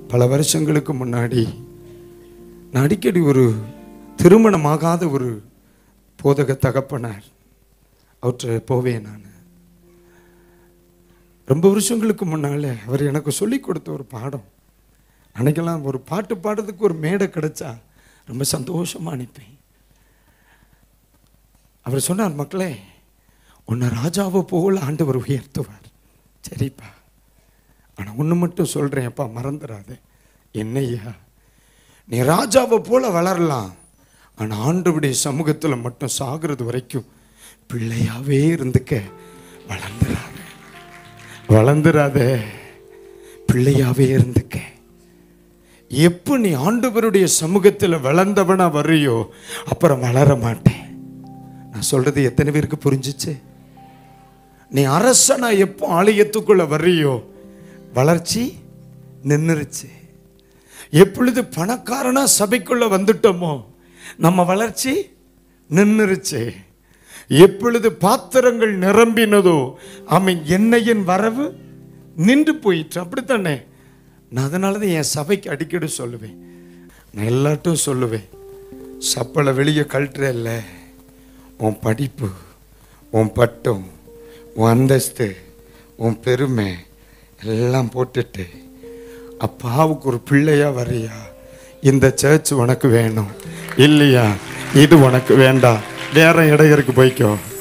பல வருஷங்களுக்கு முன்னாடி நான் அடிக்கடி ஒரு திருமணமாகாத ஒரு போதக தகப்பனார் அவற்றை போவேன் நான் ரொம்ப வருஷங்களுக்கு முன்னால அவர் எனக்கு சொல்லி கொடுத்த ஒரு பாடம் அன்னைக்கெல்லாம் ஒரு பாட்டு பாடுறதுக்கு ஒரு மேடை கிடைச்சா ரொம்ப சந்தோஷமா அனுப்பேன் அவர் சொன்னார் மக்களே உன்னை ராஜாவை போல ஆண்டவர் உயர்த்துவார் சரிப்பா ஆனால் ஒன்று மட்டும் சொல்கிறேன் அப்பா மறந்துடாத என்னய்யா நீ ராஜாவை போல வளரலாம் ஆனால் ஆண்டவருடைய சமூகத்தில் மட்டும் சாகிறது வரைக்கும் பிள்ளையாவே இருந்துக்க வளர்ந்துடாத வளர்ந்துடாத பிள்ளையாவே இருந்துக்க எப்போ நீ ஆண்டவருடைய சமூகத்தில் வளர்ந்தவனா வர்றியோ அப்புறம் வளர மாட்டேன் நான் சொல்றது எத்தனை பேருக்கு புரிஞ்சிச்சு நீ அரசனா எப்போ ஆலயத்துக்குள்ள வர்றியோ வளர்ச்சி நின்னுருச்சு எப்பொழுது பணக்காரனா சபைக்குள்ள வந்துட்டோமோ நம்ம வளர்ச்சி நின்னுருச்சு எப்பொழுது பாத்திரங்கள் நிரம்பினதோ அவன் எண்ணெயின் வரவு நின்று போயிற்று அப்படித்தானே நான் அதனால தான் என் சபைக்கு அடிக்கடி சொல்லுவேன் நான் எல்லாட்டும் சொல்லுவேன் சப்பலை வெளியே கழட்டுற இல்லை உன் படிப்பு உன் பட்டம் உன் அந்தஸ்து உன் பெருமை எல்லாம் போட்டுட்டு அப்பாவுக்கு ஒரு பிள்ளையா வரியா இந்த சர்ச் உனக்கு வேணும் இல்லையா இது உனக்கு வேண்டாம் வேற இடையருக்கு போய்க்கோ